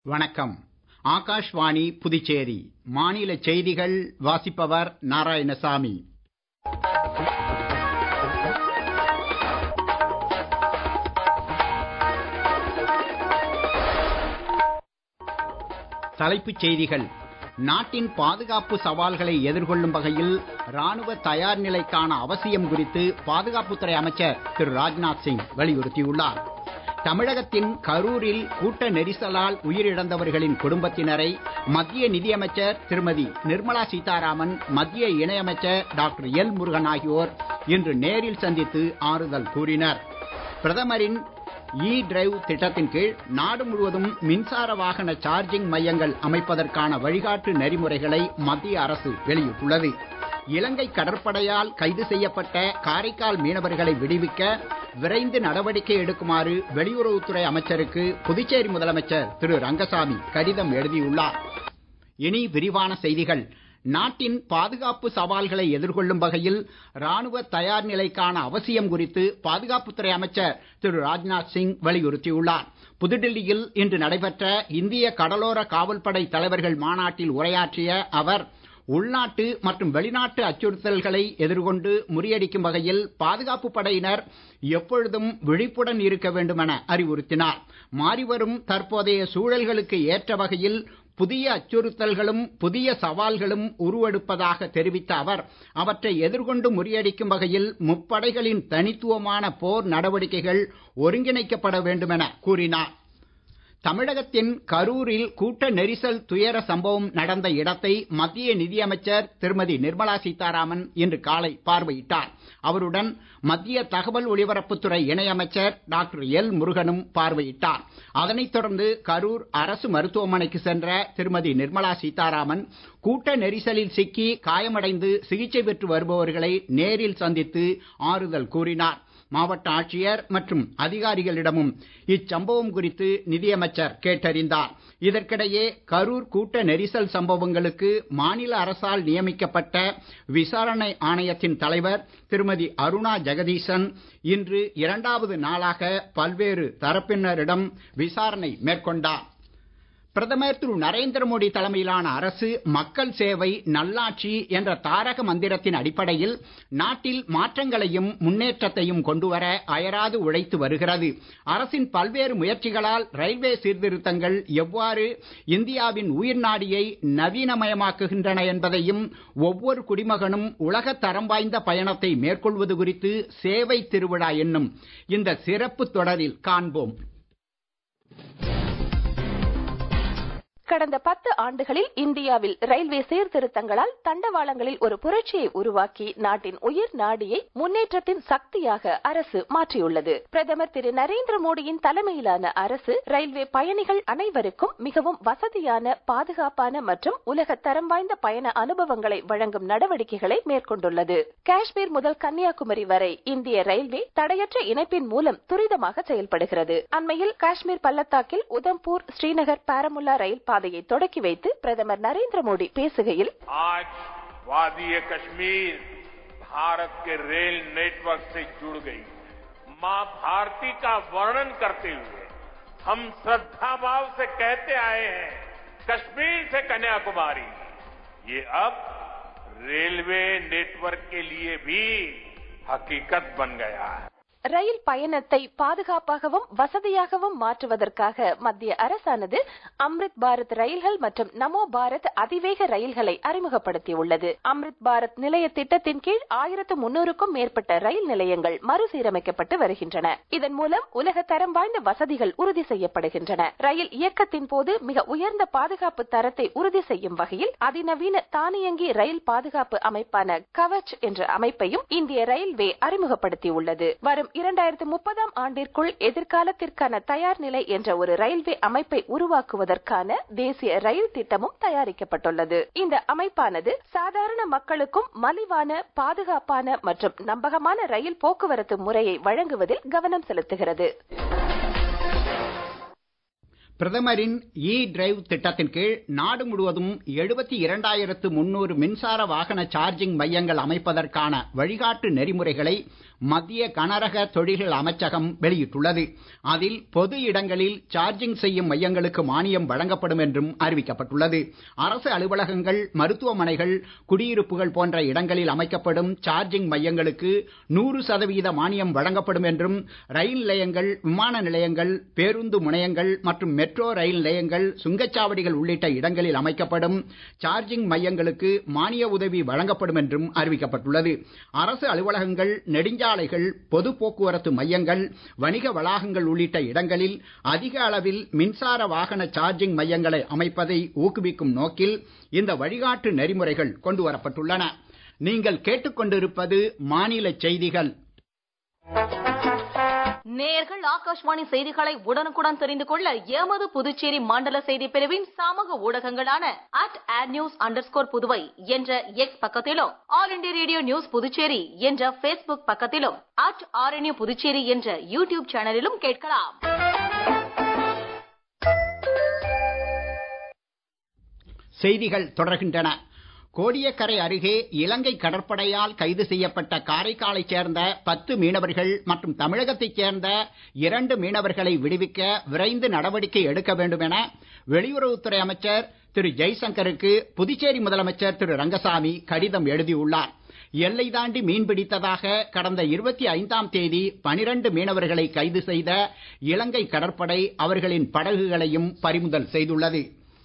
வணக்கம் ஆகாஷ்வாணி புதுச்சேரி மாநில செய்திகள் வாசிப்பவர் நாராயணசாமி தலைப்புச் செய்திகள் நாட்டின் பாதுகாப்பு சவால்களை எதிர்கொள்ளும் வகையில் ராணுவ தயார் நிலைக்கான அவசியம் குறித்து பாதுகாப்புத்துறை அமைச்சர் திரு ராஜ்நாத் சிங் வலியுறுத்தியுள்ளார் தமிழகத்தின் கரூரில் கூட்ட நெரிசலால் உயிரிழந்தவர்களின் குடும்பத்தினரை மத்திய நிதியமைச்சர் திருமதி நிர்மலா சீதாராமன் மத்திய இணையமைச்சர் டாக்டர் எல் முருகன் ஆகியோர் இன்று நேரில் சந்தித்து ஆறுதல் கூறினர் பிரதமரின் இ டிரைவ் திட்டத்தின் கீழ் நாடு முழுவதும் மின்சார வாகன சார்ஜிங் மையங்கள் அமைப்பதற்கான வழிகாட்டு நெறிமுறைகளை மத்திய அரசு வெளியிட்டுள்ளது இலங்கை கடற்படையால் கைது செய்யப்பட்ட காரைக்கால் மீனவர்களை விடுவிக்க விரைந்து நடவடிக்கை எடுக்குமாறு வெளியுறவுத்துறை அமைச்சருக்கு புதுச்சேரி முதலமைச்சர் திரு ரங்கசாமி கடிதம் எழுதியுள்ளார் இனி விரிவான செய்திகள் நாட்டின் பாதுகாப்பு சவால்களை எதிர்கொள்ளும் வகையில் ராணுவ தயார் நிலைக்கான அவசியம் குறித்து பாதுகாப்புத்துறை அமைச்சர் திரு ராஜ்நாத் சிங் வலியுறுத்தியுள்ளார் புதுடெல்லியில் இன்று நடைபெற்ற இந்திய கடலோர காவல்படை தலைவர்கள் மாநாட்டில் உரையாற்றிய அவர் உள்நாட்டு மற்றும் வெளிநாட்டு அச்சுறுத்தல்களை எதிர்கொண்டு முறியடிக்கும் வகையில் பாதுகாப்பு படையினர் எப்பொழுதும் விழிப்புடன் இருக்க வேண்டும் என அறிவுறுத்தினார் மாறிவரும் தற்போதைய சூழல்களுக்கு ஏற்ற வகையில் புதிய அச்சுறுத்தல்களும் புதிய சவால்களும் உருவெடுப்பதாக தெரிவித்த அவர் அவற்றை எதிர்கொண்டு முறியடிக்கும் வகையில் முப்படைகளின் தனித்துவமான போர் நடவடிக்கைகள் ஒருங்கிணைக்கப்பட வேண்டும் என கூறினார் தமிழகத்தின் கரூரில் கூட்ட நெரிசல் துயர சம்பவம் நடந்த இடத்தை மத்திய நிதியமைச்சர் திருமதி நிர்மலா சீதாராமன் இன்று காலை பார்வையிட்டார் அவருடன் மத்திய தகவல் ஒலிபரப்புத்துறை இணையமைச்சர் டாக்டர் எல் முருகனும் பார்வையிட்டார் அதனைத் தொடர்ந்து கரூர் அரசு மருத்துவமனைக்கு சென்ற திருமதி நிர்மலா சீதாராமன் கூட்ட நெரிசலில் சிக்கி காயமடைந்து சிகிச்சை பெற்று வருபவர்களை நேரில் சந்தித்து ஆறுதல் கூறினார் மாவட்ட ஆட்சியர் மற்றும் அதிகாரிகளிடமும் இச்சம்பவம் குறித்து நிதியமைச்சர் கேட்டறிந்தார் இதற்கிடையே கரூர் கூட்ட நெரிசல் சம்பவங்களுக்கு மாநில அரசால் நியமிக்கப்பட்ட விசாரணை ஆணையத்தின் தலைவர் திருமதி அருணா ஜெகதீசன் இன்று இரண்டாவது நாளாக பல்வேறு தரப்பினரிடம் விசாரணை மேற்கொண்டார் பிரதமர் திரு நரேந்திர மோடி தலைமையிலான அரசு மக்கள் சேவை நல்லாட்சி என்ற தாரக மந்திரத்தின் அடிப்படையில் நாட்டில் மாற்றங்களையும் முன்னேற்றத்தையும் கொண்டுவர அயராது உழைத்து வருகிறது அரசின் பல்வேறு முயற்சிகளால் ரயில்வே சீர்திருத்தங்கள் எவ்வாறு இந்தியாவின் உயிர் நாடியை நவீனமயமாக்குகின்றன என்பதையும் ஒவ்வொரு குடிமகனும் உலக தரம் வாய்ந்த பயணத்தை மேற்கொள்வது குறித்து சேவை திருவிழா என்னும் இந்த சிறப்பு தொடரில் காண்போம் கடந்த பத்து ஆண்டுகளில் இந்தியாவில் ரயில்வே சீர்திருத்தங்களால் தண்டவாளங்களில் ஒரு புரட்சியை உருவாக்கி நாட்டின் உயிர் நாடியை முன்னேற்றத்தின் சக்தியாக அரசு மாற்றியுள்ளது பிரதமர் திரு நரேந்திர மோடியின் தலைமையிலான அரசு ரயில்வே பயணிகள் அனைவருக்கும் மிகவும் வசதியான பாதுகாப்பான மற்றும் உலக தரம் வாய்ந்த பயண அனுபவங்களை வழங்கும் நடவடிக்கைகளை மேற்கொண்டுள்ளது காஷ்மீர் முதல் கன்னியாகுமரி வரை இந்திய ரயில்வே தடையற்ற இணைப்பின் மூலம் துரிதமாக செயல்படுகிறது அண்மையில் காஷ்மீர் பள்ளத்தாக்கில் உதம்பூர் ஸ்ரீநகர் பாரமுல்லா ரயில் பாதையை தொடக்கி வைத்து பிரதமர் நரேந்திர மோடி பேசுகையில் आज वादी कश्मीर भारत के रेल नेटवर्क से जुड़ गई मां भारती का वर्णन करते हुए हम श्रद्धा भाव से कहते आए हैं कश्मीर से कन्याकुमारी ये अब रेलवे नेटवर्क के लिए भी हकीकत बन गया है ரயில் பயணத்தை பாதுகாப்பாகவும் வசதியாகவும் மாற்றுவதற்காக மத்திய அரசானது அம்ரித் பாரத் ரயில்கள் மற்றும் நமோ பாரத் அதிவேக ரயில்களை அறிமுகப்படுத்தியுள்ளது அம்ரித் பாரத் நிலைய திட்டத்தின் கீழ் ஆயிரத்து முன்னூறுக்கும் மேற்பட்ட ரயில் நிலையங்கள் மறுசீரமைக்கப்பட்டு வருகின்றன இதன் மூலம் உலக தரம் வாய்ந்த வசதிகள் உறுதி செய்யப்படுகின்றன ரயில் இயக்கத்தின் போது மிக உயர்ந்த பாதுகாப்பு தரத்தை உறுதி செய்யும் வகையில் அதிநவீன தானியங்கி ரயில் பாதுகாப்பு அமைப்பான கவச் என்ற அமைப்பையும் இந்திய ரயில்வே அறிமுகப்படுத்தியுள்ளது வரும் இரண்டாயிரத்து முப்பதாம் ஆண்டிற்குள் எதிர்காலத்திற்கான தயார் நிலை என்ற ஒரு ரயில்வே அமைப்பை உருவாக்குவதற்கான தேசிய ரயில் திட்டமும் தயாரிக்கப்பட்டுள்ளது இந்த அமைப்பானது சாதாரண மக்களுக்கும் மலிவான பாதுகாப்பான மற்றும் நம்பகமான ரயில் போக்குவரத்து முறையை வழங்குவதில் கவனம் செலுத்துகிறது பிரதமரின் இ டிரைவ் திட்டத்தின் கீழ் நாடு முழுவதும் எழுபத்தி இரண்டாயிரத்து முன்னூறு மின்சார வாகன சார்ஜிங் மையங்கள் அமைப்பதற்கான வழிகாட்டு நெறிமுறைகளை மத்திய கனரக தொழில்கள் அமைச்சகம் வெளியிட்டுள்ளது அதில் பொது இடங்களில் சார்ஜிங் செய்யும் மையங்களுக்கு மானியம் வழங்கப்படும் என்றும் அறிவிக்கப்பட்டுள்ளது அரசு அலுவலகங்கள் மருத்துவமனைகள் குடியிருப்புகள் போன்ற இடங்களில் அமைக்கப்படும் சார்ஜிங் மையங்களுக்கு நூறு சதவீத மானியம் வழங்கப்படும் என்றும் ரயில் நிலையங்கள் விமான நிலையங்கள் பேருந்து முனையங்கள் மற்றும் மெட்ரோ ரயில் நிலையங்கள் சுங்கச்சாவடிகள் உள்ளிட்ட இடங்களில் அமைக்கப்படும் சார்ஜிங் மையங்களுக்கு மானிய உதவி வழங்கப்படும் என்றும் அறிவிக்கப்பட்டுள்ளது அரசு அலுவலகங்கள் நெடுஞ்சாலைகள் பொது போக்குவரத்து மையங்கள் வணிக வளாகங்கள் உள்ளிட்ட இடங்களில் அதிக அளவில் மின்சார வாகன சார்ஜிங் மையங்களை அமைப்பதை ஊக்குவிக்கும் நோக்கில் இந்த வழிகாட்டு நெறிமுறைகள் கொண்டு வரப்பட்டுள்ளன நீங்கள் கேட்டுக்கொண்டிருப்பது மாநில செய்திகள் நேயர்கள் ஆகாஷ்வாணி செய்திகளை உடனுக்குடன் தெரிந்து கொள்ள எமது புதுச்சேரி மண்டல செய்தி பிரிவின் சமூக ஊடகங்களான at ad news under Puduvai என்ற எக்ஸ் பக்கத்திலும் all India radio news Puducherry என்ற பேஸ்புக் பக்கத்திலும் அட் ஆர்என்யூ புதுச்சேரி என்ற யூடியூப் சேனலிலும் கேட்கலாம் செய்திகள் தொடர்கின்றன கோடியக்கரை அருகே இலங்கை கடற்படையால் கைது செய்யப்பட்ட காரைக்காலைச் சேர்ந்த பத்து மீனவர்கள் மற்றும் தமிழகத்தைச் சேர்ந்த இரண்டு மீனவர்களை விடுவிக்க விரைந்து நடவடிக்கை எடுக்க வேண்டும் என வெளியுறவுத்துறை அமைச்சர் திரு ஜெய்சங்கருக்கு புதுச்சேரி முதலமைச்சர் திரு ரங்கசாமி கடிதம் எழுதியுள்ளார் எல்லை தாண்டி மீன் பிடித்ததாக கடந்த இருபத்தி ஐந்தாம் தேதி பனிரண்டு மீனவர்களை கைது செய்த இலங்கை கடற்படை அவர்களின் படகுகளையும் பறிமுதல் செய்துள்ளது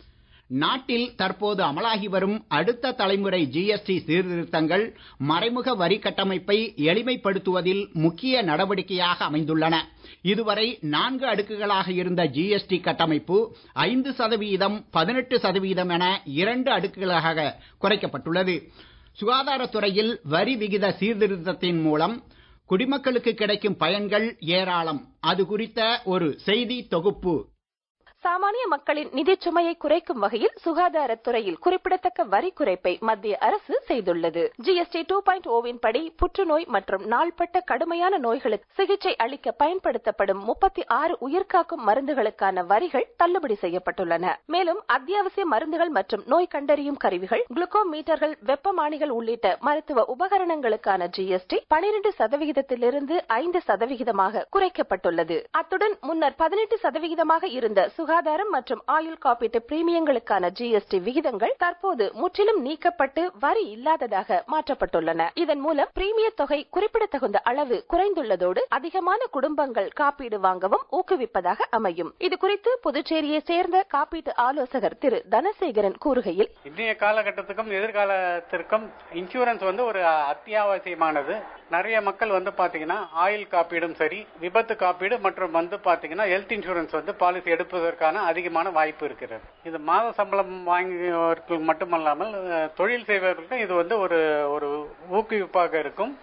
நாட்டில் தற்போது அமலாகி வரும் அடுத்த தலைமுறை ஜிஎஸ்டி சீர்திருத்தங்கள் மறைமுக வரி கட்டமைப்பை எளிமைப்படுத்துவதில் முக்கிய நடவடிக்கையாக அமைந்துள்ளன இதுவரை நான்கு அடுக்குகளாக இருந்த ஜிஎஸ்டி கட்டமைப்பு ஐந்து சதவீதம் பதினெட்டு சதவீதம் என இரண்டு அடுக்குகளாக குறைக்கப்பட்டுள்ளது சுகாதாரத்துறையில் வரி விகித சீர்திருத்தத்தின் மூலம் குடிமக்களுக்கு கிடைக்கும் பயன்கள் ஏராளம் அது குறித்த ஒரு செய்தி தொகுப்பு சாமானிய மக்களின் நிதிச் சுமையை குறைக்கும் வகையில் சுகாதாரத்துறையில் குறிப்பிடத்தக்க வரி குறைப்பை மத்திய அரசு செய்துள்ளது ஜிஎஸ்டி டூ பாயிண்ட் ஓவின் படி புற்றுநோய் மற்றும் நாள்பட்ட கடுமையான நோய்களுக்கு சிகிச்சை அளிக்க பயன்படுத்தப்படும் முப்பத்தி ஆறு உயிர்காக்கும் மருந்துகளுக்கான வரிகள் தள்ளுபடி செய்யப்பட்டுள்ளன மேலும் அத்தியாவசிய மருந்துகள் மற்றும் நோய் கண்டறியும் கருவிகள் குளுக்கோமீட்டர்கள் வெப்பமானிகள் உள்ளிட்ட மருத்துவ உபகரணங்களுக்கான ஜிஎஸ்டி பனிரெண்டு சதவிகிதத்திலிருந்து ஐந்து சதவிகிதமாக குறைக்கப்பட்டுள்ளது அத்துடன் முன்னர் பதினெட்டு சதவிகிதமாக இருந்த சுகாதார சுகாதாரம் மற்றும் ஆயுள் காப்பீட்டு பிரீமியங்களுக்கான ஜிஎஸ்டி விகிதங்கள் தற்போது முற்றிலும் நீக்கப்பட்டு வரி இல்லாததாக மாற்றப்பட்டுள்ளன இதன் மூலம் பிரீமிய தொகை குறிப்பிடத்தகுந்த அளவு குறைந்துள்ளதோடு அதிகமான குடும்பங்கள் காப்பீடு வாங்கவும் ஊக்குவிப்பதாக அமையும் இது குறித்து புதுச்சேரியை சேர்ந்த காப்பீட்டு ஆலோசகர் திரு தனசேகரன் கூறுகையில் இன்றைய காலகட்டத்துக்கும் எதிர்காலத்திற்கும் இன்சூரன்ஸ் வந்து ஒரு அத்தியாவசியமானது நிறைய மக்கள் வந்து பாத்தீங்கன்னா ஆயுள் காப்பீடும் சரி விபத்து காப்பீடு மற்றும் வந்து பாத்தீங்கன்னா ஹெல்த் இன்சூரன்ஸ் வந்து பாலிசி எடுப்பதற்கான அதிகமான வாய்ப்பு இருக்கிறது இது மாத சம்பளம் வாங்கியவர்கள் மட்டுமல்லாமல் தொழில் செய்பவர்களுக்கும் இது வந்து ஒரு ஒரு ஊக்குவிப்பாக இருக்கும்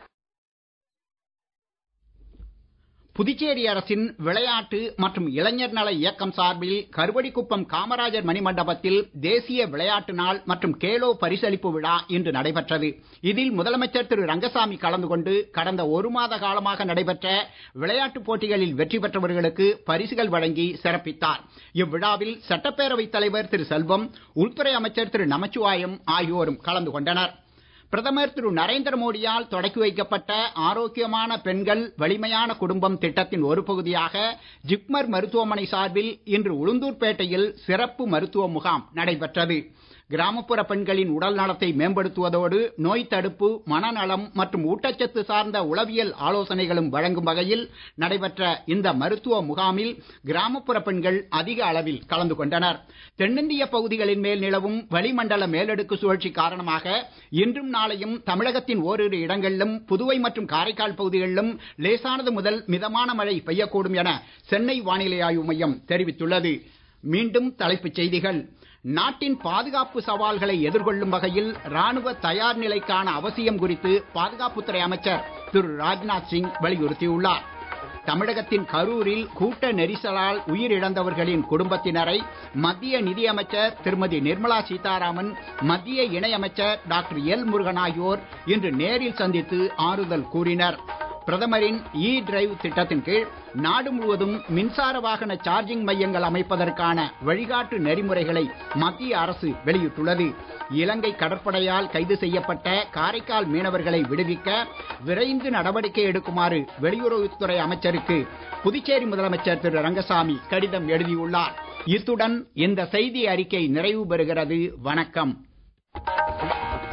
புதுச்சேரி அரசின் விளையாட்டு மற்றும் இளைஞர் நல இயக்கம் சார்பில் கருவடிக்குப்பம் காமராஜர் மணிமண்டபத்தில் தேசிய விளையாட்டு நாள் மற்றும் கேலோ பரிசளிப்பு விழா இன்று நடைபெற்றது இதில் முதலமைச்சர் திரு ரங்கசாமி கலந்து கொண்டு கடந்த ஒரு மாத காலமாக நடைபெற்ற விளையாட்டுப் போட்டிகளில் வெற்றி பெற்றவர்களுக்கு பரிசுகள் வழங்கி சிறப்பித்தார் இவ்விழாவில் சட்டப்பேரவைத் தலைவர் திரு செல்வம் உள்துறை அமைச்சர் திரு நமச்சிவாயம் ஆகியோரும் கலந்து கொண்டனர் பிரதமர் திரு நரேந்திர மோடியால் தொடக்கி வைக்கப்பட்ட ஆரோக்கியமான பெண்கள் வலிமையான குடும்பம் திட்டத்தின் ஒரு பகுதியாக ஜிப்மர் மருத்துவமனை சார்பில் இன்று உளுந்தூர்பேட்டையில் சிறப்பு மருத்துவ முகாம் நடைபெற்றது கிராமப்புற பெண்களின் உடல் நலத்தை மேம்படுத்துவதோடு நோய் தடுப்பு மனநலம் மற்றும் ஊட்டச்சத்து சார்ந்த உளவியல் ஆலோசனைகளும் வழங்கும் வகையில் நடைபெற்ற இந்த மருத்துவ முகாமில் கிராமப்புற பெண்கள் அதிக அளவில் கலந்து கொண்டனர் தென்னிந்திய பகுதிகளின் மேல் நிலவும் வளிமண்டல மேலடுக்கு சுழற்சி காரணமாக இன்றும் நாளையும் தமிழகத்தின் ஓரிரு இடங்களிலும் புதுவை மற்றும் காரைக்கால் பகுதிகளிலும் லேசானது முதல் மிதமான மழை பெய்யக்கூடும் என சென்னை வானிலை ஆய்வு மையம் தெரிவித்துள்ளது மீண்டும் தலைப்புச் செய்திகள் நாட்டின் பாதுகாப்பு சவால்களை எதிர்கொள்ளும் வகையில் ராணுவ தயார் நிலைக்கான அவசியம் குறித்து பாதுகாப்புத்துறை அமைச்சர் திரு ராஜ்நாத் சிங் வலியுறுத்தியுள்ளார் தமிழகத்தின் கரூரில் கூட்ட நெரிசலால் உயிரிழந்தவர்களின் குடும்பத்தினரை மத்திய நிதியமைச்சர் திருமதி நிர்மலா சீதாராமன் மத்திய இணையமைச்சர் டாக்டர் எல் முருகன் ஆகியோர் இன்று நேரில் சந்தித்து ஆறுதல் கூறினர் பிரதமரின் இ டிரைவ் திட்டத்தின் கீழ் நாடு முழுவதும் மின்சார வாகன சார்ஜிங் மையங்கள் அமைப்பதற்கான வழிகாட்டு நெறிமுறைகளை மத்திய அரசு வெளியிட்டுள்ளது இலங்கை கடற்படையால் கைது செய்யப்பட்ட காரைக்கால் மீனவர்களை விடுவிக்க விரைந்து நடவடிக்கை எடுக்குமாறு வெளியுறவுத்துறை அமைச்சருக்கு புதுச்சேரி முதலமைச்சர் திரு ரங்கசாமி கடிதம் எழுதியுள்ளார் இத்துடன் இந்த செய்தி அறிக்கை நிறைவு பெறுகிறது வணக்கம்